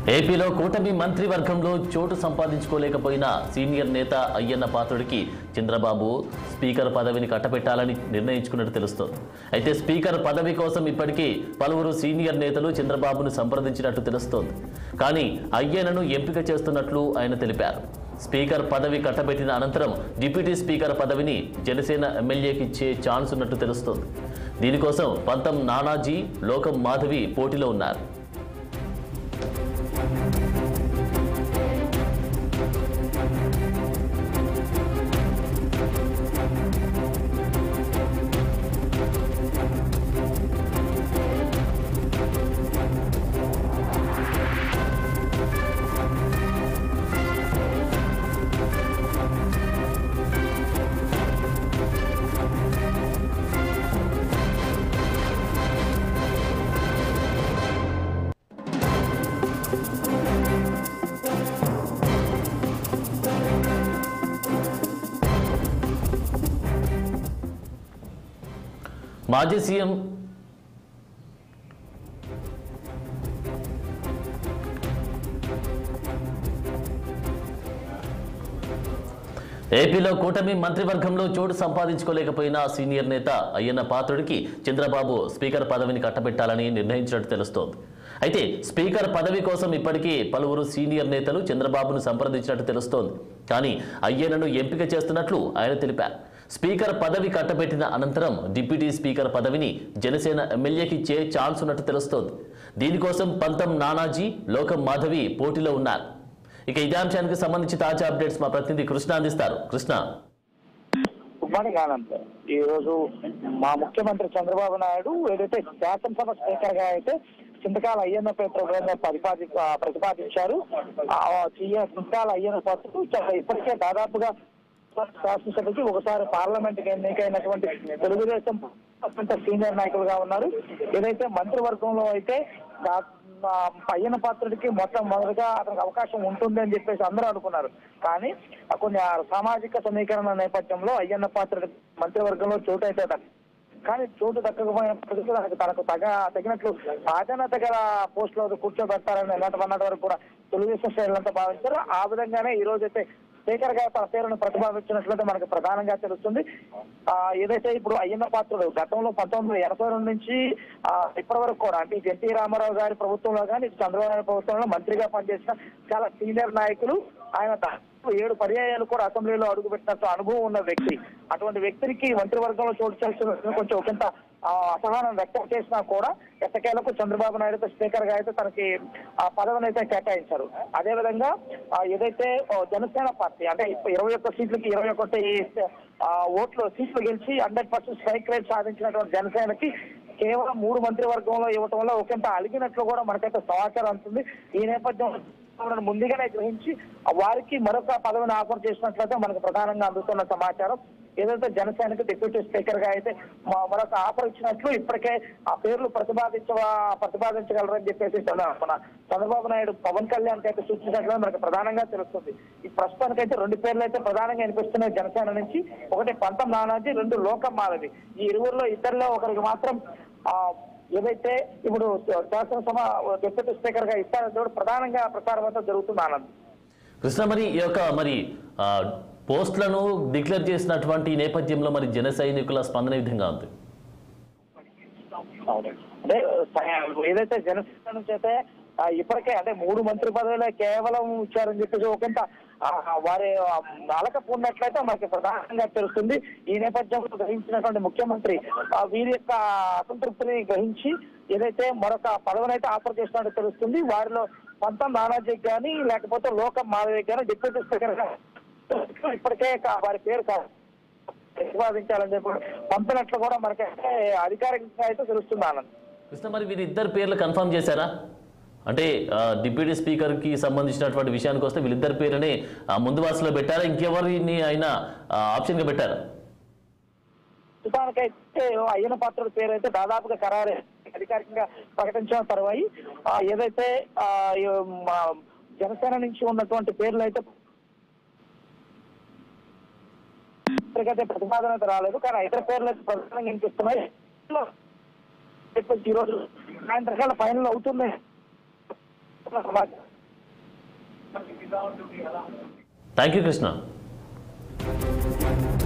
ఏపీలో కూటమి మంత్రివర్గంలో చోటు సంపాదించుకోలేకపోయిన సీనియర్ నేత అయ్యన్న పాత్రుడికి చంద్రబాబు స్పీకర్ పదవిని కట్టబెట్టాలని నిర్ణయించుకున్నట్టు తెలుస్తోంది అయితే స్పీకర్ పదవి కోసం ఇప్పటికీ పలువురు సీనియర్ నేతలు చంద్రబాబును సంప్రదించినట్టు తెలుస్తోంది కానీ అయ్యన్నను ఎంపిక చేస్తున్నట్లు ఆయన తెలిపారు స్పీకర్ పదవి కట్టబెట్టిన అనంతరం డిప్యూటీ స్పీకర్ పదవిని జనసేన ఎమ్మెల్యేకి ఇచ్చే ఛాన్స్ ఉన్నట్టు తెలుస్తోంది దీనికోసం పంతం నానాజీ లోకం మాధవి పోటీలో ఉన్నారు మాజీ సీఎం ఏపీలో కూటమి మంత్రివర్గంలో చోటు సంపాదించుకోలేకపోయిన సీనియర్ నేత అయ్యన్న పాత్రుడికి చంద్రబాబు స్పీకర్ పదవిని కట్టబెట్టాలని నిర్ణయించినట్టు తెలుస్తోంది అయితే స్పీకర్ పదవి కోసం ఇప్పటికీ పలువురు సీనియర్ నేతలు చంద్రబాబును సంప్రదించినట్టు తెలుస్తోంది కానీ అయ్యన్నను ఎంపిక చేస్తున్నట్లు ఆయన తెలిపారు స్పీకర్ పదవి కట్టబెట్టిన అనంతరం డిప్యూటీ స్పీకర్ పదవిని జనసేన ఎమ్మెల్యేకి ఇచ్చే ఛాన్స్ ఉన్నట్టు తెలుస్తోంది దీనికోసం పంతం నానాజీ లోకం మాధవి పోటీలో ఉన్నారు ఇక ఇదే అంశానికి సంబంధించి తాజా అప్డేట్స్ మా ప్రతినిధి కృష్ణ అందిస్తారు కృష్ణ గుడ్ మార్నింగ్ ఆనంద్ ఈ రోజు మా ముఖ్యమంత్రి చంద్రబాబు నాయుడు ఏదైతే శాసనసభ స్పీకర్ గా అయితే చింతకాల అయ్యన్నపై ప్రోగ్రామ్ ప్రతిపాది ఆ, ప్రతిపాదించారు ఆ, సీఎం చింతకాల అయ్యన్న పట్టు ఇప్పటికే దాదాపుగా శాసనసభకి ఒకసారి పార్లమెంట్ కి ఎన్నికైనటువంటి తెలుగుదేశం అత్యంత సీనియర్ నాయకులుగా ఉన్నారు ఏదైతే మంత్రివర్గంలో అయితే దా- ఆ, అయ్యన్న పాత్రుడికి మొత్తం మొదలుగా అతనికి అవకాశం ఉంటుంది అని చెప్పేసి అందరూ అనుకున్నారు కానీ ఆ కొన్ని ఆ సామాజిక సమీకరణ నేపథ్యంలో అయ్యన్న పాత్రుడి మంత్రివర్గంలో చోటు అయితే దక్క- కానీ చోటు దక్కకపోయినప్పటికీ తనకు తనకు తగ తగినట్లు ప్రాధాన్యత గల పోస్టులో కూర్చోబెడతారని ఎలాంటి అన్నటి వరకు కూడా తెలుగుదేశం శ్రేణులంతా భావించారు ఆ విధంగానే ఈ రోజు అయితే స్పీకర్ గా తన పేరును ప్రతిపాదించినట్లయితే మనకు ప్రధానంగా తెలుస్తుంది ఆ ఏదైతే ఇప్పుడు అయ్యన్న పాత్రుడు గతంలో పంతొమ్మిది వందల ఎనభై రెండు నుంచి ఆ, ఇప్పటి వరకు కూడా అంటే ఇటు ఎన్టీ రామారావు గారి ప్రభుత్వంలో కానీ ఇటు చంద్రబాబు నాయుడు ప్రభుత్వంలో మంత్రిగా పనిచేసిన చాలా సీనియర్ నాయకులు ఆయన దాదాపు ఏడు పర్యాయాలు కూడా అసెంబ్లీలో అడుగుపెట్టినట్టు అనుభవం ఉన్న వ్యక్తి అటువంటి వ్యక్తికి మంత్రివర్గంలో చోటు చేస్తున్న కొంచెం ఒకంత ఆ, అసహనం వ్యక్తం చేసినా కూడా ఎట్టకేలకు చంద్రబాబు నాయుడు స్పీకర్ గా అయితే తనకి ఆ పదవిని అయితే కేటాయించారు అదే విధంగా ఆ, ఏదైతే ఆ, జనసేన పార్టీ అంటే ఇప్ప- ఇరవై ఒక్క సీట్లకి ఇరవై ఒకటి ఆ, ఓట్లు సీట్లు గెలిచి హండ్రెడ్ పర్సెంట్ స్ట్రైక్ రేట్ సాధించినటువంటి జనసేనకి కేవలం మూడు మంత్రివర్గంలో ఇవ్వటం వల్ల ఒకంత అలిగినట్లు కూడా మనకైతే సమాచారం అందుతుంది ఈ నేపథ్యంలో వాళ్ళని ముందుగానే గ్రహించి వారికి మరొక పదవిని ఆఫర్ చేసినట్లయితే మనకు ప్రధానంగా అందుతున్న సమాచారం ఏదైతే జనసేనకు డిప్యూటీ స్పీకర్ గా అయితే మ- మరొక ఆఫర్ ఇచ్చినట్లు ఇప్పటికే ఆ పేర్లు ప్రతిపాదించ ప్రతిపాదించగలరని చెప్పేసి చంద్ర- మన చంద్రబాబు నాయుడు పవన్ కళ్యాణ్ అయితే సూచించినట్లు మనకు ప్రధానంగా తెలుస్తుంది ఈ ప్రస్తుతానికైతే రెండు పేర్లు అయితే ప్రధానంగా వినిపిస్తున్నాయి జనసేన నుంచి ఒకటి పంతం నానాజీ రెండు లోకం మాధవి ఈ ఇరువురిలో ఇద్దరిలో ఒకరికి మాత్రం ఆ ఏదైతే ఇప్పుడు శాసనసభ డిప్యూటీ స్పీకర్ గా ఇస్తారో కూడా ప్రధానంగా ప్రచారం అంతా జరుగుతుంది ఆనంద్ కృష్ణ మరి ఈ యొక్క మరి ఆ, పోస్టులను డిక్లేర్ చేసినటువంటి ఈ నేపథ్యంలో మరి జన సైనికుల స్పందన ఈ విధంగా ఉంది అంటే స- ఏదైతే జనసేన నుంచి అయితే ఆ, ఇప్పటికే అంటే మూడు మంత్రి పదవులే కేవలం ఇచ్చారని చెప్పేసి ఒకంత ఆ, వారి ఆ, అలక పూడినట్లయితే మనకి ప్రధానంగా తెలుస్తుంది ఈ నేపథ్యంలో గ్రహించినటువంటి ముఖ్యమంత్రి ఆ, వీరి యొక్క అసంతృప్తిని గ్రహించి ఏదైతే మరొక పదవిని అయితే ఆఫర్ చేసినట్టు తెలుస్తుంది వారిలో పంతం నానాజీకి కానీ లేకపోతే లోకం మాధవికి కానీ డిప్యూటీ స్పీకర్ గా ఇప్పటికే కా- వారి పేరు కాదు ప్రతిపాదించాలని చెప్పి పంపినట్లు కూడా మనకైతే అధికారికంగా అయితే తెలుస్తుంది ఆనంద్ కృష్ణ మరి వీరిద్దరు పేర్లు కన్ఫర్మ్ చేశారా అంటే ఆ, డిప్యూటీ స్పీకర్కి సంబంధించినటువంటి విషయానికి వస్తే వీళ్ళిద్దరి పేరుని ఆ, ముందు వరుసలో పెట్టారా ఇంకెవరిని అయినా ఆ, ఆప్షన్గా పెట్టారా ప్రస్తుతానికైతే అయ్యన పాత్రుడి పేరు అయితే దాదాపుగా ఖరారే అధికారికంగా ప్రకటించిన తర్వాయి ఆ, ఏదైతే ఆ, ఈ, మా జనసేన నుంచి ఉన్నటువంటి పేర్లు అయితే ఇప్పటికైతే ప్రతిపాదన అయితే రాలేదు కానీ ఇతర పేర్లు అయితే ప్రధానంగా వినిపిస్తున్నాయి చెప్పేసి ఈ రోజు సాయంత్రకాల ఫైనల్ అవుతుంది సమాచారం. Thank you Krishna